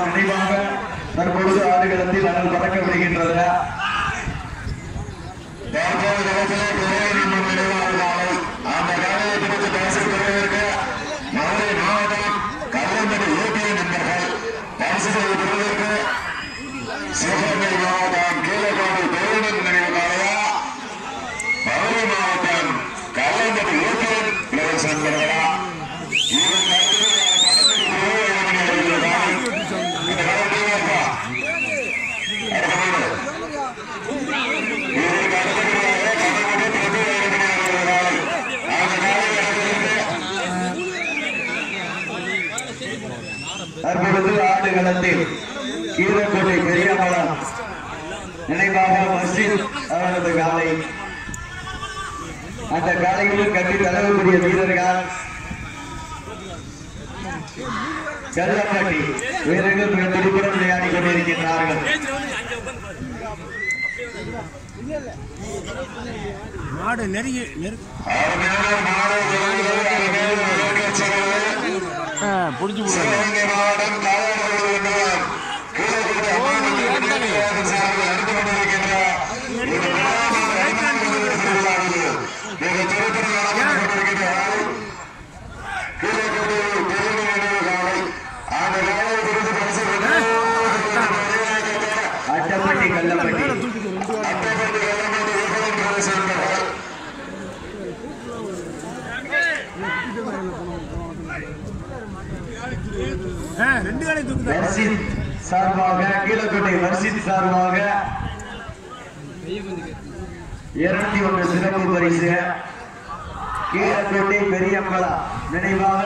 மாவட்டம் நினைவாக தற்பொழுது ஆடுகளத்தில் அனல் பறக்க விடுகின்றது தற்போது களத்திலே குமரேரி மண் நினைவாளர்கள் அந்த காலையை குறித்து பேசிக் கொள்வதற்கு மதுரை மாவட்டம் கல்லம்படி ஏபிஎன் நண்பர்கள் பரிசு செய்து பெறுவதற்கு சிவகங்கை மாவட்டம் கீழக்கோட்டை பேரிடர் நினைவு காலையா மதுரை மாவட்டம் கல்லம்படி ஏபிஎன் பிளஸ் நண்பர்களா இவன் கருத்தில் படத்துக்கு உருவ இளைஞர்கள் இந்த களத்தில் இருப்பா அடுத்த இதற்கு அடுத்தபடியாக கணவனை பிரபு இளைஞர்கள் அந்த காலை இடத்திலிருந்து தற்பொழுது ஆடுகளத்தில் கீழக்கோட்டை பெரியமலம் நினைவாக மஸ்ஜித் அவரது காலை அந்த காலையில் கட்டி தலைவருடைய வீரர்கள் கல்லப்பட்டி வீரர்கள் மிக துடிப்புடன் விளையாடி கொண்டிருக்கின்றார்கள் மாடு நெருங்கி நெருங்கி அருமையான மாலை விளையாடுகிறது அருமையான விளையாட்டுச் பிடிச்சி சிவகங்கை மாவட்டம் காலாடுதுறை மண்டலம் கீழக்குடி அம்மா நகர் சார்பில் நடந்து கொண்டிருக்கின்ற ஒரு விழாவான அருமையான திருவிழாவில் மிக சிறப்புடன் நடந்து கொண்டிருக்கின்ற நாள் கீழக்குடி பெருமை நினைவு காலை அந்த காலை குறித்து பரிசு பெற்று அட்டப்பட்டி கல்லப்பட்டி அட்டப்பட்டு கல்லம்பட்டி விற்பனை பிரதேச நண்பர்கள் ரெண்டு காலை தூக்குது வர்ஷித் சார்பாக கீழக்கோட்டை வர்ஷித் சார்பாக இருநூத்தி ஒன்று சிறப்பு பரிசு கீழக்கோட்டை பெரியம்பலா நினைவாக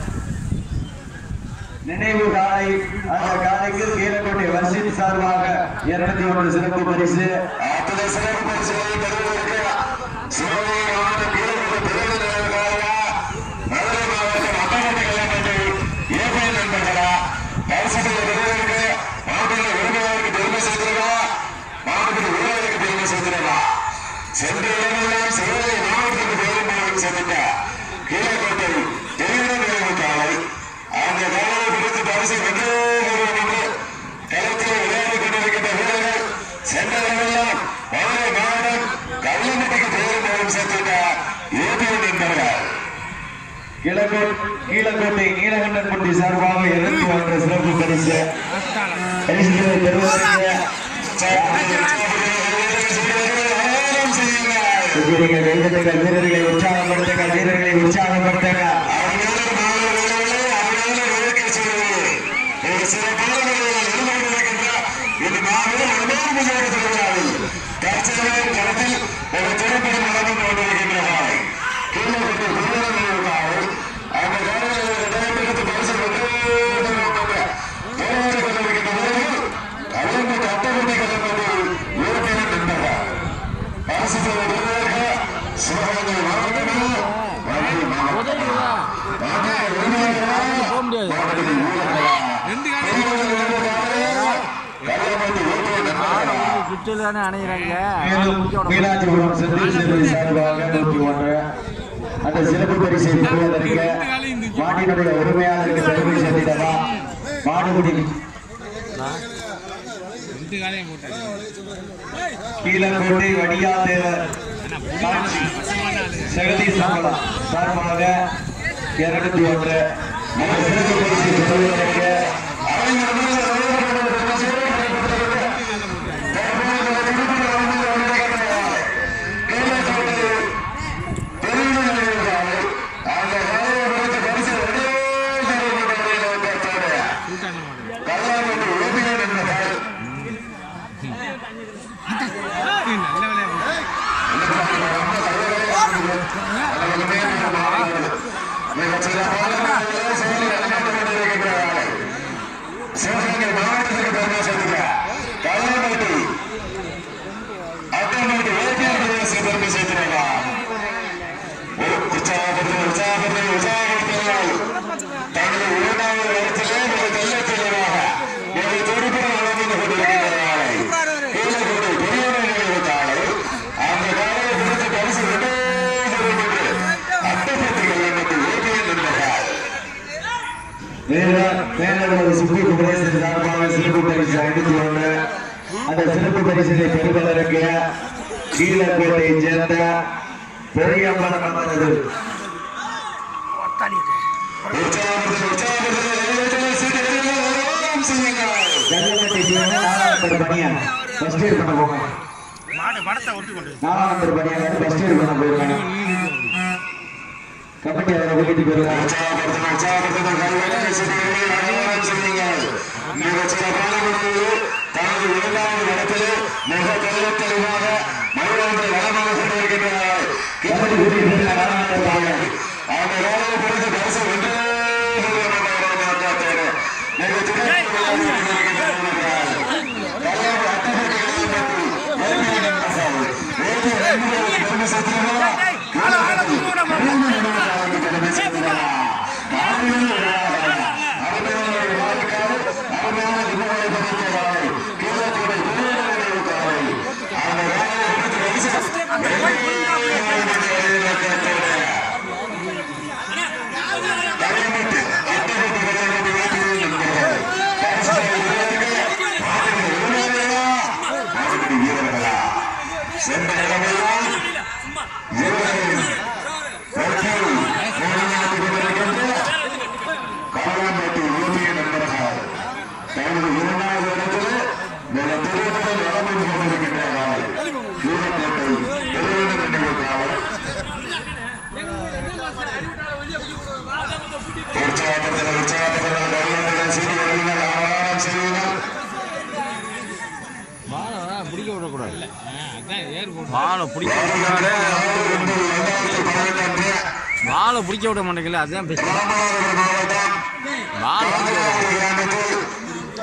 நினைவு காலை அந்த காலைக்கு கீழக்கோட்டை வர்ஷித் சார்பாக இருநூத்தி ஒன்று சிறப்பு பரிசு ஆத்துல சிறப்பு பரிசுகளை பெறுவதற்கு சிவகங்கை மாவட்டம் கீழக்குடி பெருமை நினைவு காலையா மதுரை மாவட்டம் அட்டப்பட்டி கல்லம்பட்டி ஏபி நண்பர்களா பரிசுகளை பெறுவதற்கு மாவட்ட உரிமையாளருக்கு பெருமை சேர்த்திருக்கா மாவட்ட உரிமையாளருக்கு பெருமை சேர்த்திருக்கா சென்ற இடமெல்லாம் சிவகங்கை மாவட்டத்துக்கு பெரும்பாலும் சேர்த்துட்ட கீழக்கோட்டை பெரிய நினைவு காலை அந்த காலையை பிடித்து பரிசு வென்று என்று களத்தில் விளையாடி கொண்டிருக்கின்ற வீரர்கள் சென்ற இடமெல்லாம் மதுரை மாவட்டம் கல்லம்பட்டிக்கு பெரும்பாலும் சேர்த்துட்ட ஏபிஎன் என்பவர்கள் கிழக்கோ கீழக்கோட்டை நீலகண்டன்பட்டி சார்பாக இருநூத்தி ஒன்று சிறப்பு பரிசு பரிசுகளை பெறுவதற்கு வீரர்கள் எழுதுங்கள் வீரர்களை உற்சாகப்படுத்துங்கள் வீரர்களை உற்சாகப்படுத்துங்க சிவகங்கை மாவட்டத்தில் மதுரை மாவட்டம் போக முடியாது ரெண்டு காலை சுற்றில் தானே அணைகிறாங்க மேலும் மீனாட்சிபுரம் செந்தில் சேவை சார்பாக நூற்றி ஒன்று அந்த சிறப்பு பரிசை பெறுவதற்கு மாட்டினுடைய உரிமையாளருக்கு பெருமை சேர்த்திடவா மாடுகுடி ரெண்டு காலையும் போட்டாங்க கீழக்கோட்டை வடியாதேவர் சாட்சி ஜெகதி சம்பளம் சார்பாக இருநூத்தி ஒன்று அந்த சிறப்பு பரிசை பெறுவதற்கு கூட்டாங்க மாடு நல்ல விளையாடு சிவகங்கை மாவட்டத்துக்கு பெருமை சேர்த்துக்க கல்லம்பட்டி அட்டம்பட்டி ஏபிஆர் பிரதேச பெருமை சேர்த்துருக்கா உற்சாகப்படுத்த உற்சாகப்படுத்த உற்சாகப்படுத்தினால் தனது இரண்டாவது இடத்திலே ஒரு தெல்ல தெளிவாக ஒரு துடிப்புடன் வளர்ந்து கொண்டிருக்கிறார்கள் கீழக்கோட்டை பெரியவரை நினைவு காலை அந்த காலையை பிடித்து பரிசு கொண்டு அட்டப்பட்டி கல்லம்பட்டி ஏபிஎன் என்பதால் வேற வேற ஒரு சுப்ரீம் குமரேசன் சார்பாக சிறப்பு பரிசு ஐநூத்தி ஒண்ணு அந்த சிறப்பு பரிசினை பெறுவதற்கு கீழப்பேட்டையை சேர்ந்த பெரியம்பலம் அவரது ஜல்லிக்கட்டு வீரர் நாலாம் நம்பர் பணியான் ஃபர்ஸ்ட் இயர் பண்ண போங்க நாலாம் நம்பர் பணியான் வந்து ஃபர்ஸ்ட் இயர் பண்ண போயிருக்காங்க கபடி அவரை கூட்டிட்டு போயிருக்காங்க தனது இரண்டாவது இடத்திலே மிக தெளிவ தெளிவாக மறுபடியும் வளமாக கொண்டிருக்கின்றார் கபடி கூட்டிட்டு போயிருக்காங்க நாலாம் நம்பர் பணியான் அந்த வேலையை பிடித்து பரிசு வென்றே சென்ற இடமெல்லாம் இருவரையும் வெற்றியில் முன்னேறிக் கொண்டிருக்கின்ற காலாம்பேட்டை யூனிய நண்பர்கள் தனது இரண்டாவது இடத்தில் மிக தெளிவுடன் வளர்ந்து கொண்டிருக்கின்றார்கள் யூனியக்கோட்டை பெருவிட நினைவு காவல் உற்சாகத்தில் உற்சாகத்தில் வருகின்ற செய்தி வருகின்ற ஆவணம் செய்யுங்கள் வாழை பிடிக்க விடக்கூடாது வாழை பிடிக்க வாழை பிடிக்க விட மாட்டேங்கல அதுதான் பிரச்சனை வாழை பிடிக்க விட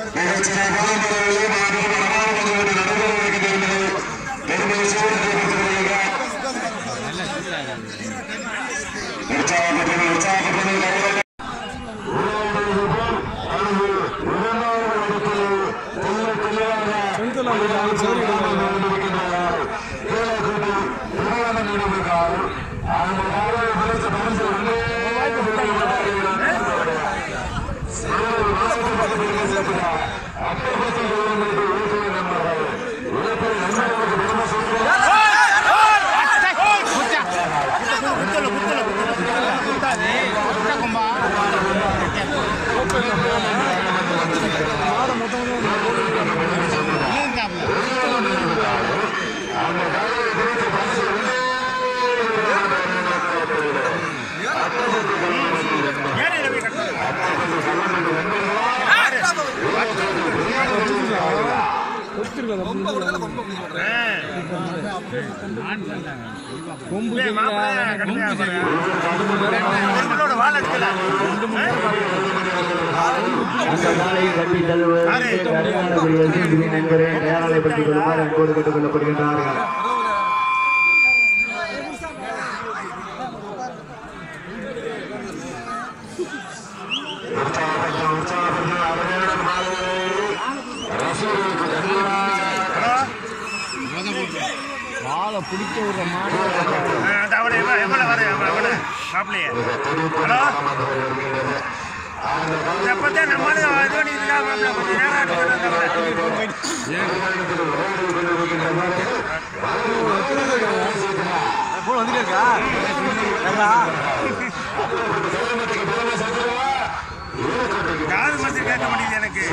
கொம்பு அந்த மாலையை கட்டி தள்ளுவதற்கு கருமானபுரி எஸ்எஸ்பி நண்பரே நேரலைப்படுத்திக் கொள்ளுமாறு அன்போடு கேட்டுக் கொள்ளப்படுகின்றார்கள் வாழை பிடிக்க விடுற மாதிரி எப்பத்தான் நம்மளும் இது பண்ணிட்டு இருக்காங்க கொஞ்ச நேரம் ஆகட்டும். காது மட்டும் கேட்க மாட்டேங்குது எனக்கு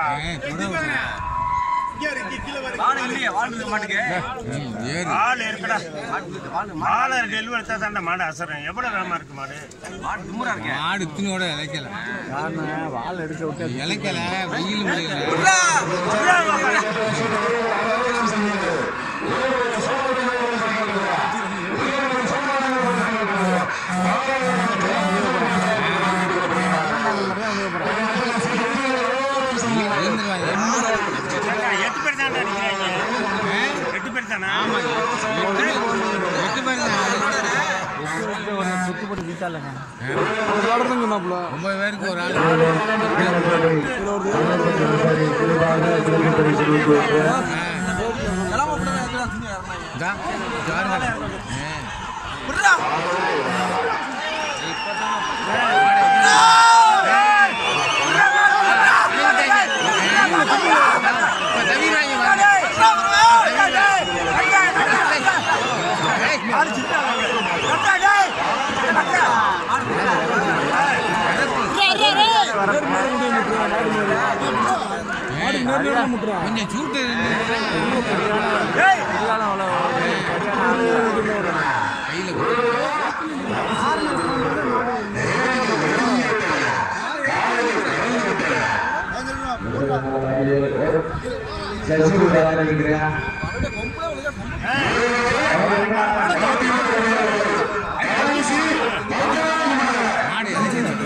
ஆள் இருக்குடா ஆள் இருக்கு எல்லு எடுத்தா தாண்டா மாடு அசரம் எவ்வளவு வேகமா இருக்கு மாடு மாடு இத்தினோட இலைக்கல இலைக்கல வெயில் முடியல எழுந்துருவாங்க ஏண்டா, எட்டு பேர் தாண்டா அடிக்கிறாங்க எட்டு பேர் தானா எட்டு பேர் ஒன்பது பேருக்கு ஒரு ஆள் இதா, ஜாருங்க. ஆ. இப்ப தவிராங்க வாங்க. கொஞ்சம் சூட்டு கையில் சசிகுமார் இருக்கிறேன் மாடு இறங்கிடுச்சு.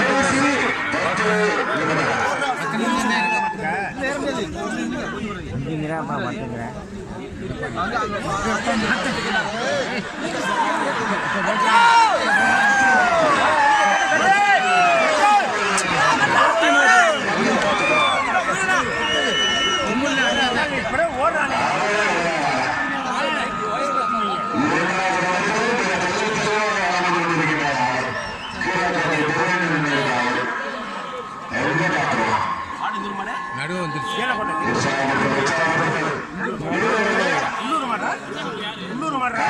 பத்து நிமிஷம் தான் இருக்கு. நடுவு வந்துருச்சு உள்ளூர் மாடா உள்ளூர் மாடா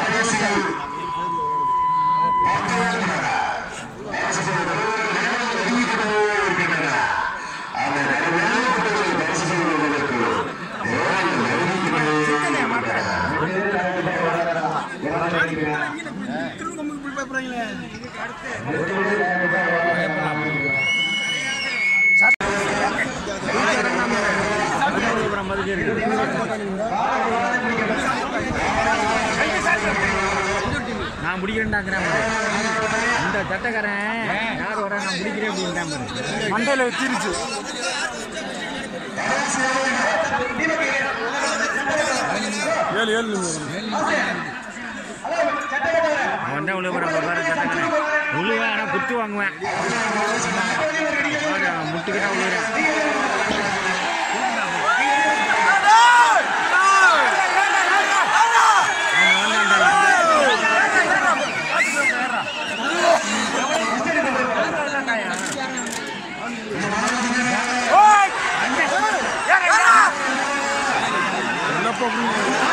நான் முடிக்கிறேன்டாங்கிறேன் பாரு. இந்த சட்டக்காரன் யார் வர நான் முடிக்கிறேன் அப்படின்றான் பாரு. மண்டையில வச்சிருச்சு அவன் தான் உள்ள போறான் பாரு சட்டக்காரன் உள்ளுவேன் ஆனால் குத்து வாங்குவேன் பாரு, அவன் முட்டுக்கிட்டா உள்ளுறேன் ஏய்